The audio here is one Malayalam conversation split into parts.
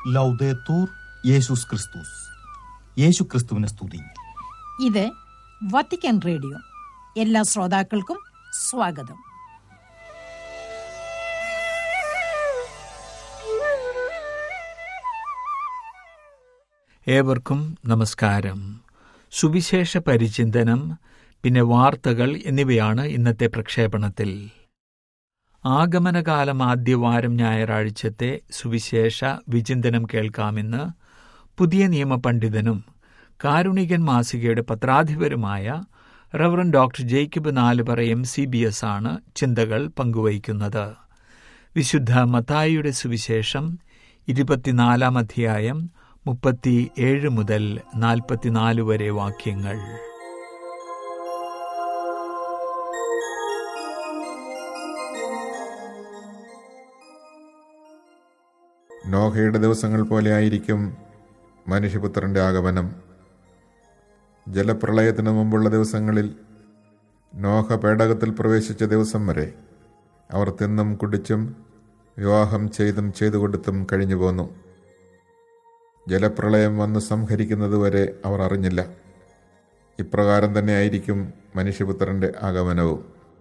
ലൗദേത്തൂർ യേശുസ് ക്രിസ്തുസ് യേശു ക്രിസ്തുവിനെ സ്തുതി ഇത് വത്തിക്കാൻ റേഡിയോ എല്ലാ ശ്രോതാക്കൾക്കും സ്വാഗതം ഏവർക്കും നമസ്കാരം സുവിശേഷ പരിചിന്തനം പിന്നെ വാർത്തകൾ എന്നിവയാണ് ഇന്നത്തെ പ്രക്ഷേപണത്തിൽ ആഗമനകാലം ആദ്യവാരം ഞായറാഴ്ചത്തെ സുവിശേഷ വിചിന്തനം കേൾക്കാമെന്ന് പുതിയ നിയമപണ്ഡിതനും കാരുണികൻ മാസികയുടെ പത്രാധിപരുമായ reverend doctor Jacob Nalupara M C B S ആണ് ചിന്തകൾ പങ്കുവയ്ക്കുന്നത് വിശുദ്ധ മത്തായിയുടെ സുവിശേഷം ഇരുപത്തിനാലാം അധ്യായം മുപ്പത്തി ഏഴ് മുതൽ നാൽപ്പത്തിനാല് വരെ വാക്യങ്ങൾ നോഹയുടെ ദിവസങ്ങൾ പോലെ ആയിരിക്കും മനുഷ്യപുത്രന്റെ ആഗമനം ജലപ്രളയത്തിനു മുമ്പുള്ള ദിവസങ്ങളിൽ നോഹ പേടകത്തിൽ പ്രവേശിച്ച ദിവസം വരെ അവർ തിന്നും കുടിച്ചും വിവാഹം ചെയ്തും ചെയ്തു കൊടുത്തും കഴിഞ്ഞു പോന്നു ജലപ്രളയം വന്ന് സംഹരിക്കുന്നതുവരെ അവർ അറിഞ്ഞില്ല ഇപ്രകാരം തന്നെ ആയിരിക്കും മനുഷ്യപുത്രന്റെ ആഗമനവും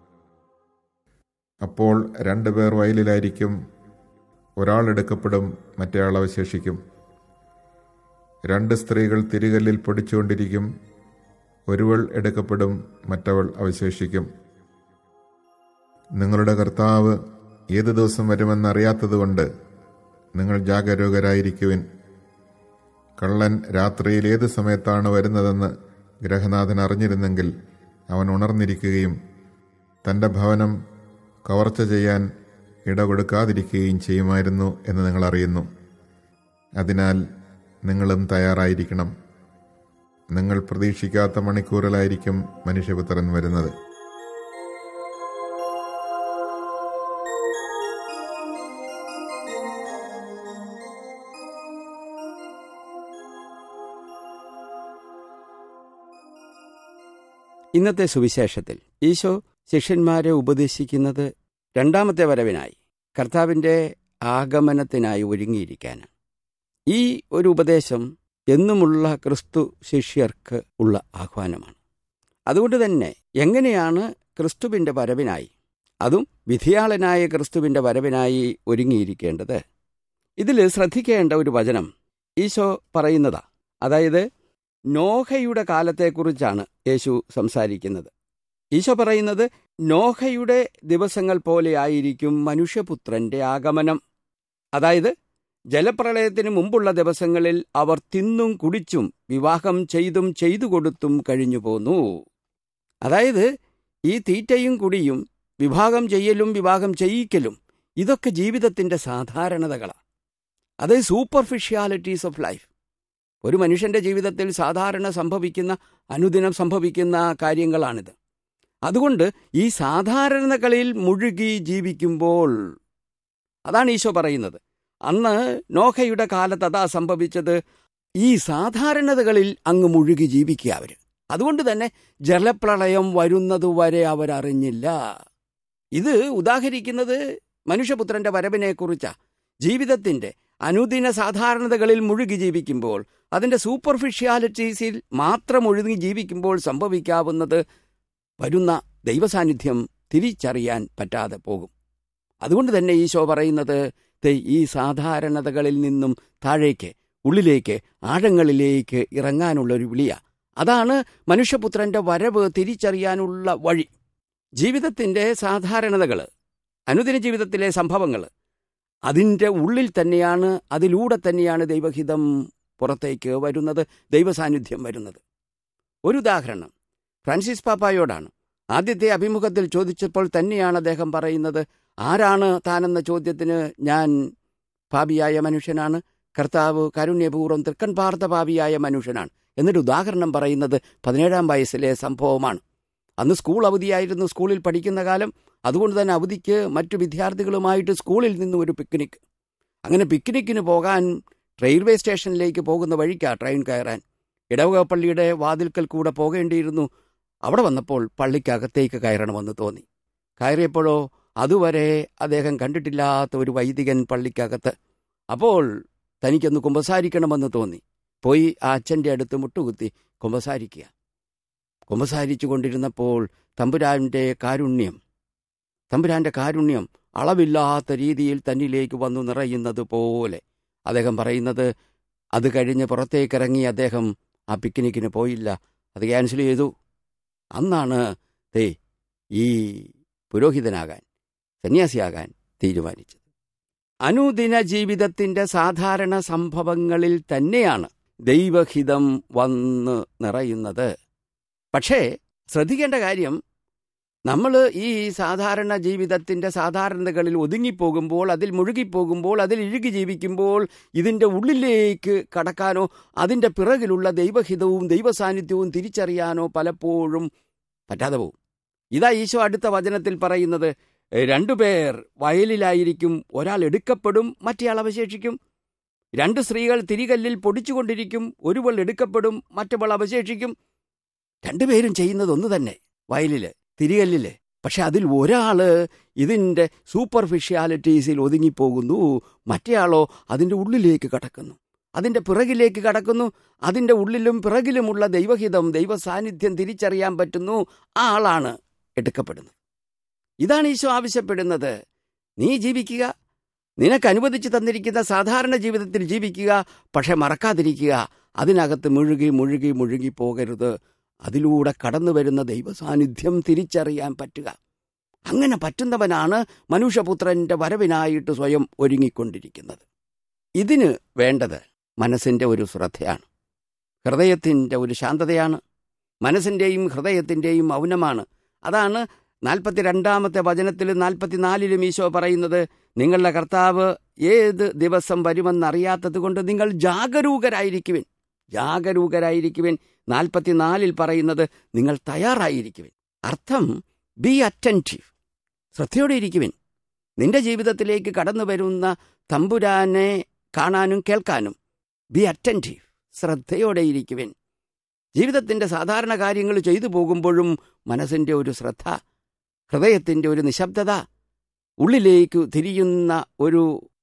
അപ്പോൾ രണ്ടുപേർ വയലിലായിരിക്കും ഒരാൾ എടുക്കപ്പെടും മറ്റേയാൾ അവശേഷിക്കും രണ്ട് സ്ത്രീകൾ തിരികല്ലിൽ പൊടിച്ചുകൊണ്ടിരിക്കും ഒരുവൾ എടുക്കപ്പെടും മറ്റവൾ അവശേഷിക്കും നിങ്ങളുടെ കർത്താവ് ഏത് ദിവസം വരുമെന്നറിയാത്തതുകൊണ്ട് നിങ്ങൾ ജാഗരൂകരായിരിക്കുവിൻ കള്ളൻ രാത്രിയിൽ ഏത് സമയത്താണ് വരുന്നതെന്ന് ഗ്രഹനാഥൻ അറിഞ്ഞിരുന്നെങ്കിൽ അവൻ ഉണർന്നിരിക്കുകയും തൻ്റെ ഭവനം കവർച്ച ചെയ്യാൻ ഇടകൊടുക്കാതിരിക്കുകയും ചെയ്യുമായിരുന്നു എന്ന് നിങ്ങൾ അറിയുന്നു അതിനാൽ നിങ്ങളും തയ്യാറായിരിക്കണം നിങ്ങൾ പ്രതീക്ഷിക്കാത്ത മണിക്കൂറിലായിരിക്കും മനുഷ്യപുത്രൻ വരുന്നത് ഇന്നത്തെ സുവിശേഷത്തിൽ ഈശോ ശിഷ്യന്മാരെ ഉപദേശിക്കുന്നത് രണ്ടാമത്തെ വരവിനായി കർത്താവിൻ്റെ ആഗമനത്തിനായി ഒരുങ്ങിയിരിക്കാനാണ് ഈ ഒരു ഉപദേശം എന്നുമുള്ള ക്രിസ്തു ശിഷ്യർക്ക് ഉള്ള ആഹ്വാനമാണ് അതുകൊണ്ട് തന്നെ എങ്ങനെയാണ് ക്രിസ്തുവിൻ്റെ വരവിനായി അതും വിധിയാളനായ ക്രിസ്തുവിൻ്റെ വരവിനായി ഒരുങ്ങിയിരിക്കേണ്ടത് ഇതിൽ ശ്രദ്ധിക്കേണ്ട ഒരു വചനം ഈശോ പറയുന്നതാ അതായത് നോഹയുടെ കാലത്തെക്കുറിച്ചാണ് യേശു സംസാരിക്കുന്നത് ഈശോ പറയുന്നത് നോഹയുടെ ദിവസങ്ങൾ പോലെ ആയിരിക്കും മനുഷ്യപുത്രന്റെ ആഗമനം അതായത് ജലപ്രളയത്തിന് മുമ്പുള്ള ദിവസങ്ങളിൽ അവർ തിന്നും കുടിച്ചും വിവാഹം ചെയ്തും ചെയ്തു കൊടുത്തും കഴിഞ്ഞു പോന്നു അതായത് ഈ തീറ്റയും കുടിയും വിവാഹം ചെയ്യലും വിവാഹം ചെയ്യിക്കലും ഇതൊക്കെ ജീവിതത്തിന്റെ സാധാരണതകളാണ് അത് സൂപ്പർഫിഷ്യാലിറ്റീസ് ഓഫ് ലൈഫ് ഒരു മനുഷ്യന്റെ ജീവിതത്തിൽ സാധാരണ സംഭവിക്കുന്ന അനുദിനം സംഭവിക്കുന്ന കാര്യങ്ങളാണിത് അതുകൊണ്ട് ഈ സാധാരണകളിൽ മുഴുകി ജീവിക്കുമ്പോൾ അതാണ് ഈശോ പറയുന്നത് അന്ന് നോഹയുടെ കാലത്ത് അതാ സംഭവിച്ചത് ഈ സാധാരണതകളിൽ അങ്ങ് മുഴുകി ജീവിക്കുക അവർ അതുകൊണ്ട് തന്നെ ജലപ്രളയം വരുന്നതുവരെ അവരറിഞ്ഞില്ല ഇത് ഉദാഹരിക്കുന്നത് മനുഷ്യപുത്രന്റെ വരവിനെക്കുറിച്ചാണ് ജീവിതത്തിന്റെ അനുദിന സാധാരണതകളിൽ മുഴുകി ജീവിക്കുമ്പോൾ അതിൻ്റെ സൂപ്പർഫിഷ്യാലിറ്റീസിൽ മാത്രം ഒഴുകി ജീവിക്കുമ്പോൾ സംഭവിക്കാവുന്നത് വരുന്ന ദൈവസാന്നിധ്യം തിരിച്ചറിയാൻ പറ്റാതെ പോകും അതുകൊണ്ട് തന്നെ ഈശോ പറയുന്നത് ഈ സാധാരണതകളിൽ നിന്നും താഴേക്ക് ഉള്ളിലേക്ക് ആഴങ്ങളിലേക്ക് ഇറങ്ങാനുള്ള ഒരു വിളിയ അതാണ് മനുഷ്യപുത്രന്റെ വരവ് തിരിച്ചറിയാനുള്ള വഴി ജീവിതത്തിൻ്റെ സാധാരണതകൾ അനുദിന ജീവിതത്തിലെ സംഭവങ്ങൾ അതിൻ്റെ ഉള്ളിൽ തന്നെയാണ് അതിലൂടെ തന്നെയാണ് ദൈവഹിതം പുറത്തേക്ക് വരുന്നത് ദൈവസാന്നിധ്യം വരുന്നത് ഒരു ഉദാഹരണം ഫ്രാൻസിസ് പാപ്പായോടാണ് ആദ്യത്തെ അഭിമുഖത്തിൽ ചോദിച്ചപ്പോൾ തന്നെയാണ് അദ്ദേഹം പറയുന്നത് ആരാണ് താനെന്ന ചോദ്യത്തിന് ഞാൻ പാപിയായ മനുഷ്യനാണ് കർത്താവ് കാരുണ്യപൂർവ്വം തൃക്കൻ പാർത്ത പാപിയായ മനുഷ്യനാണ് എന്നിട്ട് ഉദാഹരണം പറയുന്നത് പതിനേഴാം വയസ്സിലെ സംഭവമാണ് അന്ന് സ്കൂൾ അവധിയായിരുന്നു സ്കൂളിൽ പഠിക്കുന്ന കാലം അതുകൊണ്ട് തന്നെ അവധിക്ക് മറ്റു വിദ്യാർത്ഥികളുമായിട്ട് സ്കൂളിൽ നിന്നും ഒരു പിക്നിക് അങ്ങനെ പിക്നിക്കിന് പോകാൻ റെയിൽവേ സ്റ്റേഷനിലേക്ക് പോകുന്ന വഴിക്കാ ട്രെയിൻ കയറാൻ ഇടവക പള്ളിയുടെ വാതിൽക്കൽ കൂടെ പോകേണ്ടിയിരുന്നു അവിടെ വന്നപ്പോൾ പള്ളിക്കകത്തേക്ക് കയറണമെന്ന് തോന്നി കയറിയപ്പോഴോ അതുവരെ അദ്ദേഹം കണ്ടിട്ടില്ലാത്ത ഒരു വൈദികൻ പള്ളിക്കകത്ത് അപ്പോൾ തനിക്കൊന്ന് കുമ്പസാരിക്കണമെന്ന് തോന്നി പോയി ആ അച്ഛൻ്റെ അടുത്ത് മുട്ടുകുത്തി കുമ്പസാരിക്കുക കുമ്പസാരിച്ചു കൊണ്ടിരുന്നപ്പോൾ തമ്പുരാന്റെ കാരുണ്യം തമ്പുരാന്റെ കാരുണ്യം അളവില്ലാത്ത രീതിയിൽ തന്നിലേക്ക് വന്നു നിറയുന്നത് പോലെ അദ്ദേഹം പറയുന്നത് അത് കഴിഞ്ഞ് പുറത്തേക്കിറങ്ങി അദ്ദേഹം ആ പിക്നിക്കിന് പോയില്ല അത് ക്യാൻസൽ ചെയ്തു അന്നാണ് തേ ഈ പുരോഹിതനാകാൻ സന്യാസിയാകാൻ തീരുമാനിച്ചത് അനുദിന ജീവിതത്തിന്റെ സാധാരണ സംഭവങ്ങളിൽ തന്നെയാണ് ദൈവഹിതം വന്ന് നിറയുന്നത് പക്ഷേ ശ്രദ്ധിക്കേണ്ട കാര്യം നമ്മൾ ഈ സാധാരണ ജീവിതത്തിന്റെ സാധാരണതകളിൽ ഒതുങ്ങിപ്പോകുമ്പോൾ അതിൽ മുഴുകിപ്പോകുമ്പോൾ അതിൽ ഇഴുകി ജീവിക്കുമ്പോൾ ഇതിന്റെ ഉള്ളിലേക്ക് കടക്കാനോ അതിന്റെ പിറകിലുള്ള ദൈവഹിതവും ദൈവസാന്നിധ്യവും തിരിച്ചറിയാനോ പലപ്പോഴും പറ്റാതെ പോകും ഇതാ ഈശോ അടുത്ത വചനത്തിൽ പറയുന്നത് രണ്ടുപേർ വയലിലായിരിക്കും ഒരാൾ എടുക്കപ്പെടും മറ്റേയാൾ അവശേഷിക്കും രണ്ട് സ്ത്രീകൾ തിരികല്ലിൽ പൊടിച്ചുകൊണ്ടിരിക്കും ഒരുവൾ എടുക്കപ്പെടും മറ്റവൾ അവശേഷിക്കും രണ്ടുപേരും ചെയ്യുന്നത് ഒന്ന് തന്നെ വയലില് തിരികല്ലില് പക്ഷെ അതിൽ ഒരാള് ഇതിന്റെ സൂപ്പർഫിഷ്യാലിറ്റീസിൽ ഒതുങ്ങിപ്പോകുന്നു മറ്റേയാളോ അതിന്റെ ഉള്ളിലേക്ക് കടക്കുന്നു അതിന്റെ പിറകിലേക്ക് കടക്കുന്നു അതിന്റെ ഉള്ളിലും പിറകിലുമുള്ള ദൈവഹിതം ദൈവ സാന്നിധ്യം തിരിച്ചറിയാൻ പറ്റുന്നു ആ ആളാണ് എടുക്കപ്പെടുന്നത് ഇതാണ് ഈശോ ആവശ്യപ്പെടുന്നത് നീ ജീവിക്കുക നിനക്ക് അനുവദിച്ചു തന്നിരിക്കുന്ന സാധാരണ ജീവിതത്തിൽ ജീവിക്കുക പക്ഷെ മറക്കാതിരിക്കുക അതിനകത്ത് മുഴുകി മുഴുകി മുഴുകി പോകരുത് അതിലൂടെ കടന്നു വരുന്ന ദൈവസാന്നിധ്യം തിരിച്ചറിയാൻ പറ്റുക അങ്ങനെ പറ്റുന്നവനാണ് മനുഷ്യപുത്രന്റെ വരവിനായിട്ട് സ്വയം ഒരുങ്ങിക്കൊണ്ടിരിക്കുന്നത് ഇതിന് വേണ്ടത് മനസ്സിന്റെ ഒരു ശ്രദ്ധയാണ് ഹൃദയത്തിൻ്റെ ഒരു ശാന്തതയാണ് മനസ്സിൻ്റെയും ഹൃദയത്തിൻ്റെയും മൗനമാണ് അതാണ് നാൽപ്പത്തിരണ്ടാമത്തെ വചനത്തിലും നാൽപ്പത്തിനാലിലും ഈശോ പറയുന്നത് നിങ്ങളുടെ കർത്താവ് ഏത് ദിവസം വരുമെന്നറിയാത്തത് കൊണ്ട് നിങ്ങൾ ജാഗരൂകരായിരിക്കുവിൻ ജാഗരൂകരായിരിക്കുവിൻ നാൽപ്പത്തിനാലിൽ പറയുന്നത് നിങ്ങൾ തയ്യാറായിരിക്കുവിൻ അർത്ഥം ബി അറ്റൻറ്റീവ് ശ്രദ്ധയോടെ ഇരിക്കുവിൻ നിന്റെ ജീവിതത്തിലേക്ക് കടന്നു വരുന്ന തമ്പുരാനെ കാണാനും കേൾക്കാനും ബി അറ്റൻറ്റീവ് ശ്രദ്ധയോടെ ഇരിക്കുവിൻ ജീവിതത്തിന്റെ സാധാരണ കാര്യങ്ങൾ ചെയ്തു പോകുമ്പോഴും മനസ്സിന്റെ ഒരു ശ്രദ്ധ ഹൃദയത്തിന്റെ ഒരു നിശബ്ദത ഉള്ളിലേക്ക് തിരിയുന്ന ഒരു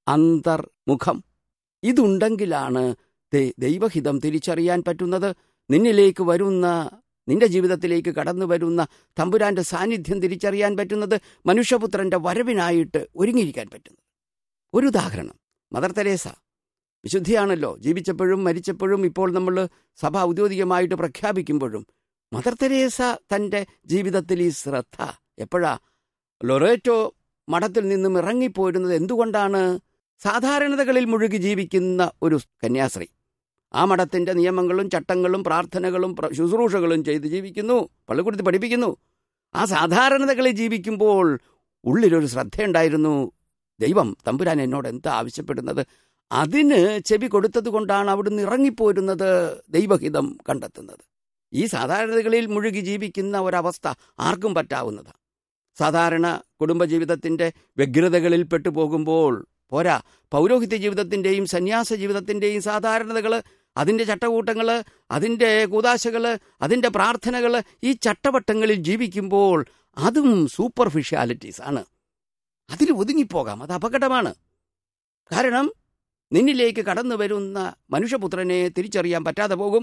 അന്തർമുഖം ഇതുണ്ടെങ്കിലാണ് ദൈവഹിതം തിരിച്ചറിയാൻ പറ്റുന്നത് നിന്നിലേക്ക് വരുന്ന നിന്റെ ജീവിതത്തിലേക്ക് കടന്നു വരുന്ന തമ്പുരാന്റെ സാന്നിധ്യം തിരിച്ചറിയാൻ പറ്റുന്നത് മനുഷ്യപുത്രന്റെ വരവിനായിട്ട് ഒരുങ്ങിയിരിക്കാൻ പറ്റുന്നത് ഒരു ഉദാഹരണം മദർ തെരേസ വിശുദ്ധിയാണല്ലോ ജീവിച്ചപ്പോഴും മരിച്ചപ്പോഴും ഇപ്പോൾ നമ്മൾ സഭ ഔദ്യോഗികമായിട്ട് പ്രഖ്യാപിക്കുമ്പോഴും മദർ തെരേസ തൻ്റെ ജീവിതത്തിൽ ഈ ശ്രദ്ധ എപ്പോഴാ ലൊറേറ്റോ മഠത്തിൽ നിന്നും ഇറങ്ങിപ്പോരുന്നത് എന്തുകൊണ്ടാണ് സാധാരണതകളിൽ മുഴുകി ജീവിക്കുന്ന ഒരു കന്യാസ്ത്രീ ആ മഠത്തിന്റെ നിയമങ്ങളും ചട്ടങ്ങളും പ്രാർത്ഥനകളും ശുശ്രൂഷകളും ചെയ്ത് ജീവിക്കുന്നു പള്ളിക്കൂടത്തിൽ പഠിപ്പിക്കുന്നു ആ സാധാരണതകളിൽ ജീവിക്കുമ്പോൾ ഉള്ളിലൊരു ശ്രദ്ധയുണ്ടായിരുന്നു ദൈവം തമ്പുരാൻ എന്നോട് എന്താ ആവശ്യപ്പെടുന്നത് അതിന് ചെവി കൊടുത്തത് കൊണ്ടാണ് അവിടുന്ന് ഇറങ്ങിപ്പോരുന്നത് ദൈവഹിതം കണ്ടെത്തുന്നത് ഈ സാധാരണതകളിൽ മുഴുകി ജീവിക്കുന്ന ഒരവസ്ഥ ആർക്കും പറ്റാവുന്നതാണ് സാധാരണ കുടുംബജീവിതത്തിന്റെ വ്യഗ്രതകളിൽ പെട്ടുപോകുമ്പോൾ പോരാ പൗരോഹിത്യ ജീവിതത്തിന്റെയും സന്യാസ ജീവിതത്തിന്റെയും സാധാരണതകൾ അതിന്റെ ചട്ടകൂട്ടങ്ങൾ അതിന്റെ കൂതാശകൾ അതിന്റെ പ്രാർത്ഥനകൾ ഈ ചട്ടവട്ടങ്ങളിൽ ജീവിക്കുമ്പോൾ അതും സൂപ്പർഫിഷ്യാലിറ്റീസ് ആണ് അതിൽ ഒതുങ്ങിപ്പോകാം അത് അപകടമാണ് കാരണം നിന്നിലേക്ക് കടന്നു വരുന്ന മനുഷ്യപുത്രനെ തിരിച്ചറിയാൻ പറ്റാതെ പോകും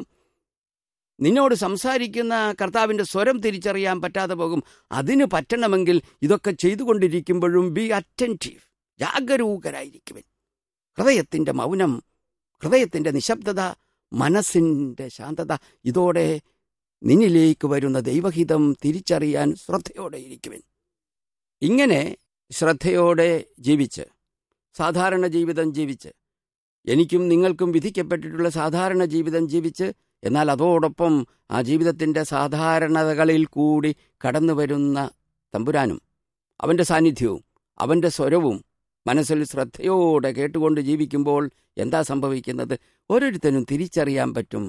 നിന്നോട് സംസാരിക്കുന്ന കർത്താവിന്റെ സ്വരം തിരിച്ചറിയാൻ പറ്റാതെ പോകും അതിന് പറ്റണമെങ്കിൽ ഇതൊക്കെ ചെയ്തുകൊണ്ടിരിക്കുമ്പോഴും ബി അറ്റൻറ്റീവ് ജാഗരൂകരായിരിക്കുവൻ ഹൃദയത്തിന്റെ മൗനം ഹൃദയത്തിന്റെ നിശബ്ദത മനസ്സിന്റെ ശാന്തത ഇതോടെ നിന്നിലേക്ക് വരുന്ന ദൈവഹിതം തിരിച്ചറിയാൻ ശ്രദ്ധയോടെ ഇരിക്കുവൻ ഇങ്ങനെ ശ്രദ്ധയോടെ ജീവിച്ച് സാധാരണ ജീവിതം ജീവിച്ച് എനിക്കും നിങ്ങൾക്കും വിധിക്കപ്പെട്ടിട്ടുള്ള സാധാരണ ജീവിതം ജീവിച്ച് എന്നാൽ അതോടൊപ്പം ആ ജീവിതത്തിന്റെ സാധാരണതകളിൽ കൂടി കടന്നു വരുന്ന തമ്പുരാനും അവന്റെ സാന്നിധ്യവും അവന്റെ സ്വരവും മനസ്സിൽ ശ്രദ്ധയോടെ കേട്ടുകൊണ്ട് ജീവിക്കുമ്പോൾ എന്താ സംഭവിക്കുന്നത് ഓരോരുത്തരും തിരിച്ചറിയാൻ പറ്റും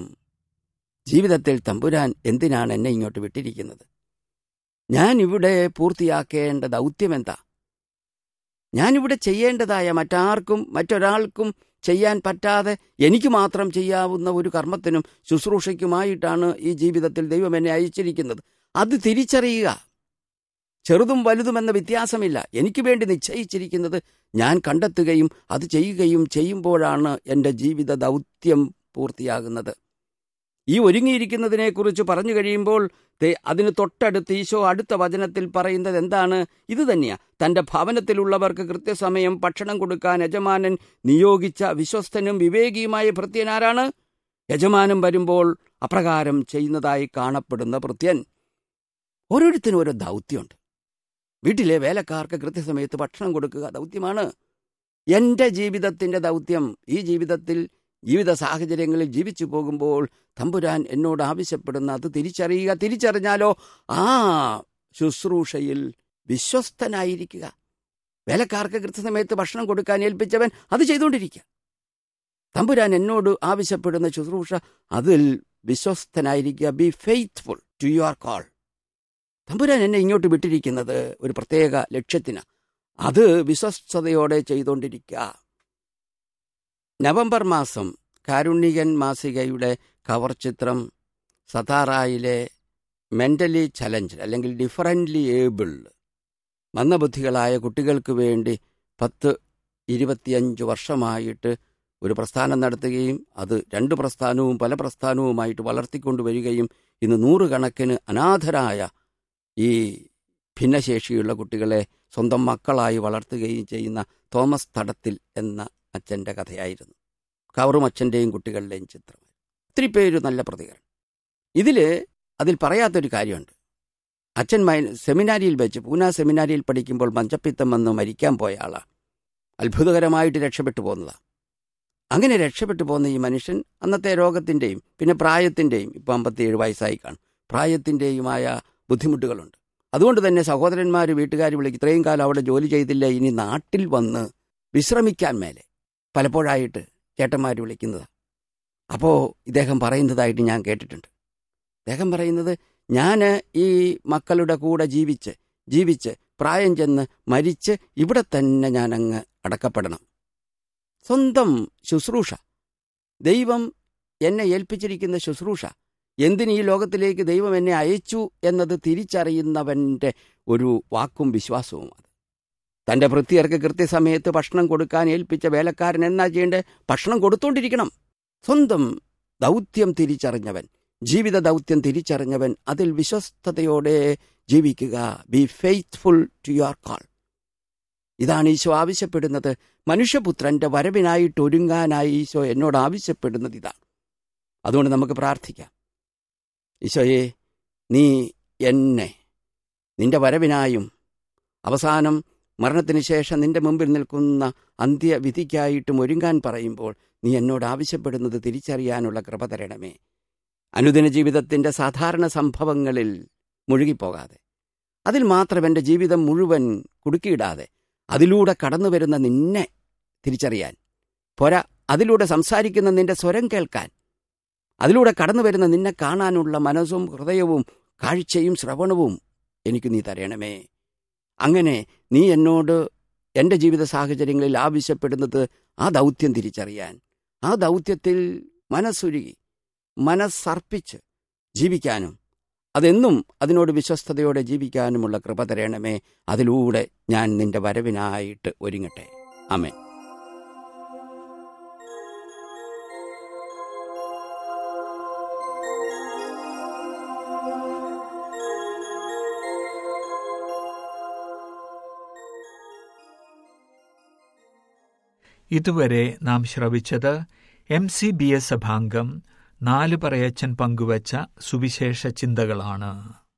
ജീവിതത്തിൽ തമ്പുരാൻ എന്തിനാണ് എന്നെ ഇങ്ങോട്ട് വിട്ടിരിക്കുന്നത് ഞാൻ ഇവിടെ പൂർത്തിയാക്കേണ്ട ദൗത്യം എന്താ ഞാനിവിടെ ചെയ്യേണ്ടതായ മറ്റാർക്കും മറ്റൊരാൾക്കും ചെയ്യാൻ പറ്റാതെ എനിക്ക് മാത്രം ചെയ്യാവുന്ന ഒരു കർമ്മത്തിനും ശുശ്രൂഷയ്ക്കുമായിട്ടാണ് ഈ ജീവിതത്തിൽ ദൈവം എന്നെ അയച്ചിരിക്കുന്നത് അത് തിരിച്ചറിയുക ചെറുതും വലുതുമെന്ന വ്യത്യാസമില്ല എനിക്ക് വേണ്ടി നിശ്ചയിച്ചിരിക്കുന്നത് ഞാൻ കണ്ടെത്തുകയും അത് ചെയ്യുകയും ചെയ്യുമ്പോഴാണ് എൻ്റെ ജീവിത ദൗത്യം പൂർത്തിയാകുന്നത് ഈ ഒരുങ്ങിയിരിക്കുന്നതിനെക്കുറിച്ച് പറഞ്ഞു കഴിയുമ്പോൾ ദേ അതിന് തൊട്ടടുത്ത് ഈശോ അടുത്ത വചനത്തിൽ പറയുന്നത് എന്താണ് ഇത് തന്നെയാ തന്റെ ഭവനത്തിലുള്ളവർക്ക് കൃത്യസമയം ഭക്ഷണം കൊടുക്കാൻ യജമാനൻ നിയോഗിച്ച വിശ്വസ്തനും വിവേകിയുമായ ഭൃത്യനാരാണ് യജമാനൻ വരുമ്പോൾ അപ്രകാരം ചെയ്യുന്നതായി കാണപ്പെടുന്ന ഭൃത്യൻ ഓരോരുത്തരും ഓരോ ദൗത്യമുണ്ട് വീട്ടിലെ വേലക്കാർക്ക് കൃത്യസമയത്ത് ഭക്ഷണം കൊടുക്കുക ദൗത്യമാണ് എൻ്റെ ജീവിതത്തിൻ്റെ ദൗത്യം ഈ ജീവിതത്തിൽ ജീവിത സാഹചര്യങ്ങളിൽ ജീവിച്ചു പോകുമ്പോൾ തമ്പുരാൻ എന്നോട് ആവശ്യപ്പെടുന്ന അത് തിരിച്ചറിയുക തിരിച്ചറിഞ്ഞാലോ ആ ശുശ്രൂഷയിൽ വിശ്വസ്തനായിരിക്കുക വേലക്കാർക്ക് കൃത്യസമയത്ത് ഭക്ഷണം കൊടുക്കാൻ ഏൽപ്പിച്ചവൻ അത് ചെയ്തുകൊണ്ടിരിക്കുക തമ്പുരാൻ എന്നോട് ആവശ്യപ്പെടുന്ന ശുശ്രൂഷ അതിൽ വിശ്വസ്തനായിരിക്കുക be faithful to your call തമ്പുരാൻ എന്നെ ഇങ്ങോട്ട് വിട്ടിരിക്കുന്നത് ഒരു പ്രത്യേക ലക്ഷ്യത്തിന് അത് വിശ്വസ്തയോടെ ചെയ്തുകൊണ്ടിരിക്കുക നവംബർ മാസം കാരുണ്യകൻ മാസികയുടെ കവർ ചിത്രം സതാറായിലെ മെന്റലി ചലഞ്ച് അല്ലെങ്കിൽ ഡിഫറൻ്റ്ലി ഏബിൾഡ് മന്ദബുദ്ധികളായ കുട്ടികൾക്ക് വേണ്ടി പത്ത് ഇരുപത്തിയഞ്ച് വർഷമായിട്ട് ഒരു പ്രസ്ഥാനം നടത്തുകയും അത് രണ്ട് പ്രസ്ഥാനവും പല പ്രസ്ഥാനവുമായിട്ട് വളർത്തിക്കൊണ്ടുവരികയും ഇന്ന് നൂറുകണക്കിന് അനാഥരായ ഈ ഭിന്നശേഷിയുള്ള കുട്ടികളെ സ്വന്തം മക്കളായി വളർത്തുകയും ചെയ്യുന്ന തോമസ് തടത്തിൽ എന്ന അച്ഛൻ്റെ കഥയായിരുന്നു കവറും അച്ഛൻ്റെയും കുട്ടികളുടെയും ചിത്രം ഒത്തിരി പേര് നല്ല പ്രതികരണം ഇതിൽ അതിൽ പറയാത്തൊരു കാര്യമുണ്ട് അച്ഛൻ മൈ സെമിനാരിയിൽ വെച്ച് പൂന സെമിനാരിയിൽ പഠിക്കുമ്പോൾ മഞ്ചപ്പിത്തം വന്ന് മരിക്കാൻ പോയ ആളാണ് അത്ഭുതകരമായിട്ട് രക്ഷപ്പെട്ടു പോകുന്നതാണ് അങ്ങനെ രക്ഷപ്പെട്ടു പോകുന്ന ഈ മനുഷ്യൻ അന്നത്തെ രോഗത്തിൻ്റെയും പിന്നെ പ്രായത്തിൻ്റെയും ഇപ്പം അമ്പത്തിയേഴ് വയസ്സായി കാണും പ്രായത്തിൻ്റെയുമായ ബുദ്ധിമുട്ടുകളുണ്ട് അതുകൊണ്ട് തന്നെ സഹോദരന്മാർ വീട്ടുകാർ വിളിക്കും ഇത്രയും കാലം അവിടെ ജോലി ചെയ്തില്ല ഇനി നാട്ടിൽ വന്ന് വിശ്രമിക്കാൻ മേലെ പലപ്പോഴായിട്ട് ചേട്ടന്മാർ വിളിക്കുന്നത് അപ്പോൾ ഇദ്ദേഹം പറയുന്നതായിട്ട് ഞാൻ കേട്ടിട്ടുണ്ട് അദ്ദേഹം പറയുന്നത് ഞാൻ ഈ മക്കളുടെ കൂടെ ജീവിച്ച് ജീവിച്ച് പ്രായം ചെന്ന് മരിച്ച് ഇവിടെ തന്നെ ഞാൻ അങ്ങ് അടക്കപ്പെടണം സ്വന്തം ശുശ്രൂഷ ദൈവം എന്നെ ഏൽപ്പിച്ചിരിക്കുന്ന ശുശ്രൂഷ എന്തിന് ഈ ലോകത്തിലേക്ക് ദൈവം എന്നെ അയച്ചു എന്നത് തിരിച്ചറിയുന്നവൻ്റെ ഒരു വാക്കും വിശ്വാസവും അത് തൻ്റെ ഭൃത്യർക്ക് കൃത്യസമയത്ത് ഭക്ഷണം കൊടുക്കാൻ ഏൽപ്പിച്ച വേലക്കാരൻ എന്നാ ചെയ്യേണ്ടത് ഭക്ഷണം കൊടുത്തോണ്ടിരിക്കണം സ്വന്തം ദൗത്യം തിരിച്ചറിഞ്ഞവൻ ജീവിത ദൗത്യം തിരിച്ചറിഞ്ഞവൻ അതിൽ വിശ്വസ്തയോടെ ജീവിക്കുക be faithful to your call ഇതാണ് ഈശോ ആവശ്യപ്പെടുന്നത് മനുഷ്യപുത്രന്റെ വരവിനായിട്ട് ഒരുങ്ങാനായി ഈശോ എന്നോട് ആവശ്യപ്പെടുന്നത് ഇതാണ് അതുകൊണ്ട് നമുക്ക് പ്രാർത്ഥിക്കാം ഈശോയെ നീ എന്നെ നിന്റെ വരവിനായും അവസാനം മരണത്തിന് ശേഷം നിന്റെ മുമ്പിൽ നിൽക്കുന്ന അന്ത്യവിധിക്കായിട്ടും ഒരുങ്ങാൻ പറയുമ്പോൾ നീ എന്നോട് ആവശ്യപ്പെടുന്നത് തിരിച്ചറിയാനുള്ള കൃപ തരണമേ അനുദിന ജീവിതത്തിൻ്റെ സാധാരണ സംഭവങ്ങളിൽ മുഴുകിപ്പോകാതെ അതിൽ മാത്രം എൻ്റെ ജീവിതം മുഴുവൻ കുടുക്കിയിടാതെ അതിലൂടെ കടന്നു വരുന്ന നിന്നെ തിരിച്ചറിയാൻ പോരാ അതിലൂടെ സംസാരിക്കുന്ന നിന്റെ സ്വരം കേൾക്കാൻ അതിലൂടെ കടന്നു വരുന്ന നിന്നെ കാണാനുള്ള മനസ്സും ഹൃദയവും കാഴ്ചയും ശ്രവണവും എനിക്ക് നീ തരണമേ അങ്ങനെ നീ എന്നോട് എൻ്റെ ജീവിത സാഹചര്യങ്ങളിൽ ആവശ്യപ്പെടുന്നത് ആ ദൗത്യം തിരിച്ചറിയാൻ ആ ദൗത്യത്തിൽ മനസ്സുരുകി മനസ്സർപ്പിച്ച് ജീവിക്കാനും അതെന്നും അതിനോട് വിശ്വസ്തയോടെ ജീവിക്കാനുമുള്ള കൃപ തരണമേ അതിലൂടെ ഞാൻ നിന്റെ വരവിനായിട്ട് ഒരുങ്ങട്ടെ അമേ ഇതുവരെ നാം ശ്രവിച്ചത് എം സി ബി എസ് സഭാംഗം നാല് പറയച്ചൻ പങ്കുവച്ച സുവിശേഷ ചിന്തകളാണ്